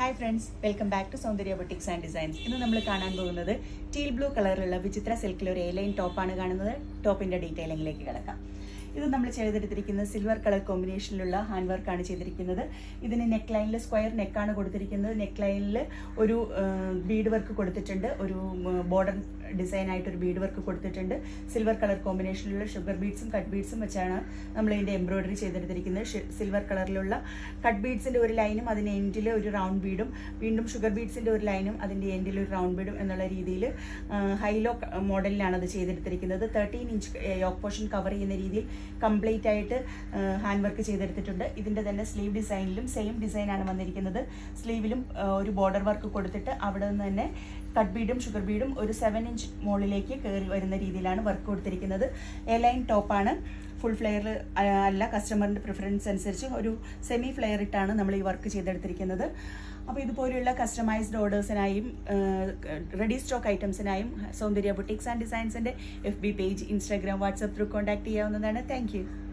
hi friends welcome back to Soundarya boutiques and designs ഇന്ന് നമ്മൾ കാണാൻ പോകുന്നത് ടീൽ ബ്ലൂ കളറിലുള്ള വിചിത്ര സിൽക്കിൽ ഒരു എ ലൈൻ ടോപ്പാണ് കാണുന്നത് ടോപ്പിന്റെ ഡീറ്റെയിലിംഗിലേക്ക് കിടക്കാം ഇത് നമ്മൾ ചെയ്തെടുത്തിരിക്കുന്നത് സിൽവർ കളർ കോമ്പിനേഷനിലുള്ള ഹാൻഡ് വർക്കാണ് ചെയ്തിരിക്കുന്നത് ഇതിന് നെക്ക് ലൈനിൽ സ്ക്വയർ നെക്കാണ് കൊടുത്തിരിക്കുന്നത് നെക്ക് ലൈനിൽ ഒരു ബീഡ് വർക്ക് കൊടുത്തിട്ടുണ്ട് ഒരു ബോർഡർ ഡിസൈൻ ആയിട്ട് ഒരു ബീഡ് വർക്ക് കൊടുത്തിട്ടുണ്ട് സിൽവർ കളർ കോമ്പിനേഷനിലുള്ള ഷുഗർ ബീഡ്സും കട്ട് ബീഡ്സും വെച്ചാണ് നമ്മൾ ഇതിന്റെ എംബ്രോയിഡറി ചെയ്തെടുത്തിരിക്കുന്നത് സിൽവർ കളറിലുള്ള കട്ട് ബീഡ്സിന്റെ ഒരു ലൈനും അതിന് എൻഡിൽ ഒരു റൗണ്ട് ബീഡും വീണ്ടും ഷുഗർ ബീഡ്സിന്റെ ഒരു ലൈനും അതിന്റെ എൻഡിൽ ഒരു റൗണ്ട് ബീഡും എന്നുള്ള രീതിയിൽ ഹൈലോ മോഡലിലാണ് അത് ചെയ്തെടുത്തിരിക്കുന്നത് thirteen inch yoke portion cover ചെയ്യുന്ന രീതിയിൽ കംപ്ലീറ്റ് ആയിട്ട് ഹാൻഡ് വർക്ക് ചെയ്തെടുത്തിട്ടുണ്ട് ഇതിന്റെ തന്നെ സ്ലീവ് ഡിസൈനിലും സെയിം ഡിസൈനാണ് വന്നിരിക്കുന്നത് സ്ലീവിലും ഒരു ബോർഡർ വർക്ക് കൊടുത്തിട്ട് അവിടെ നിന്ന് തന്നെ കട്ട് ബീഡും ഷുഗർ ബീഡും ഒരു സെവൻ ഇഞ്ച് മുകളിലേക്ക് കയറി വരുന്ന രീതിയിലാണ് വർക്ക് കൊടുത്തിരിക്കുന്നത് എ ലൈൻ ടോപ്പാണ് ഫുൾ ഫ്ലെയർ അല്ല കസ്റ്റമറിൻ്റെ പ്രിഫറൻസ് അനുസരിച്ച് ഒരു സെമി ഫ്ലെയർ ഇട്ടാണ് നമ്മൾ ഈ വർക്ക് ചെയ്തെടുത്തിരിക്കുന്നത് അപ്പോൾ ഇതുപോലെയുള്ള കസ്റ്റമൈസ്ഡ് ഓർഡേഴ്സിനായും റെഡി സ്റ്റോക്ക് ഐറ്റംസിനായും സൗന്ദര്യ ബുട്ടിക്സ് ആൻഡ് ഡിസൈൻസിൻ്റെ F B page Instagram WhatsApp through contact ചെയ്യാവുന്നതാണ് താങ്ക്